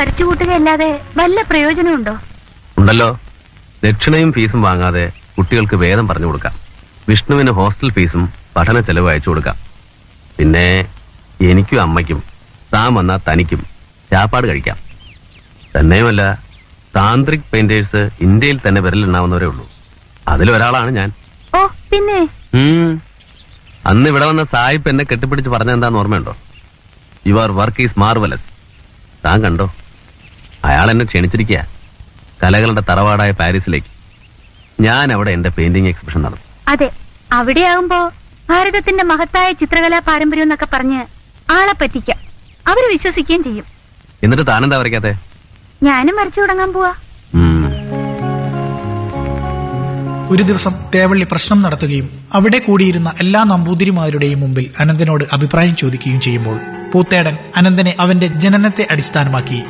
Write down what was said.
വരച്ചു കൂട്ടുകയല്ലാതെ വല്ല പ്രയോജനമുണ്ടോ ഉണ്ടല്ലോ ദക്ഷിണയും ഫീസും വാങ്ങാതെ കുട്ടികൾക്ക് വേദം പറഞ്ഞു കൊടുക്കാം വിഷ്ണുവിന് ഹോസ്റ്റൽ ഫീസും പഠന ചെലവ് അയച്ചു കൊടുക്കാം പിന്നെ എനിക്കും അമ്മയ്ക്കും താൻ വന്നാൽ തനിക്കും ചാപ്പാട് കഴിക്കാം തന്നെയുമല്ല താന്ത്രിക് പെയിന്റേഴ്സ് ഇന്ത്യയിൽ തന്നെ വിരലുണ്ടാവുന്നവരേ ഉള്ളൂ അതിലൊരാളാണ് ഞാൻ ഓ പിന്നെ ഉം. അന്ന് ഇവിടെ വന്ന സായിപ്പ് എന്നെ കെട്ടിപ്പിടിച്ച് പറഞ്ഞെന്താന്ന് ഓർമ്മയുണ്ടോ യുവർ വർക്ക് ഈസ് മാർവലസ് താൻ കണ്ടോ അയാൾ എന്നെ ക്ഷണിച്ചിരിക്കുക കലകളുടെ തറവാടായ പാരീസിലേക്ക് ഞാൻ അവിടെ എന്റെ പെയിന്റിംഗ് എക്സിബിഷൻ നടന്നു അതെ അവിടെയാകുമ്പോ ഭാരതത്തിന്റെ മഹത്തായ ചിത്രകലാ പാരമ്പര്യം എന്നൊക്കെ പറഞ്ഞ് ആളെ പറ്റിക്കാം അവര് വിശ്വസിക്കുകയും ചെയ്യും എന്നിട്ട് താനെന്താ വരയ്ക്കാത്തെ ഞാനും വരച്ചു തുടങ്ങാൻ പോവാ ഉം. ഒരു ദിവസം തേവള്ളി പ്രശ്നം നടത്തുകയും അവിടെ കൂടിയിരുന്ന എല്ലാ നമ്പൂതിരിമാരുടെയും മുമ്പിൽ അനന്തനോട് അഭിപ്രായം ചോദിക്കുകയും ചെയ്യുമ്പോൾ പൂത്തേടൻ അനന്തനെ അവന്റെ ജനനത്തെ അടിസ്ഥാനമാക്കി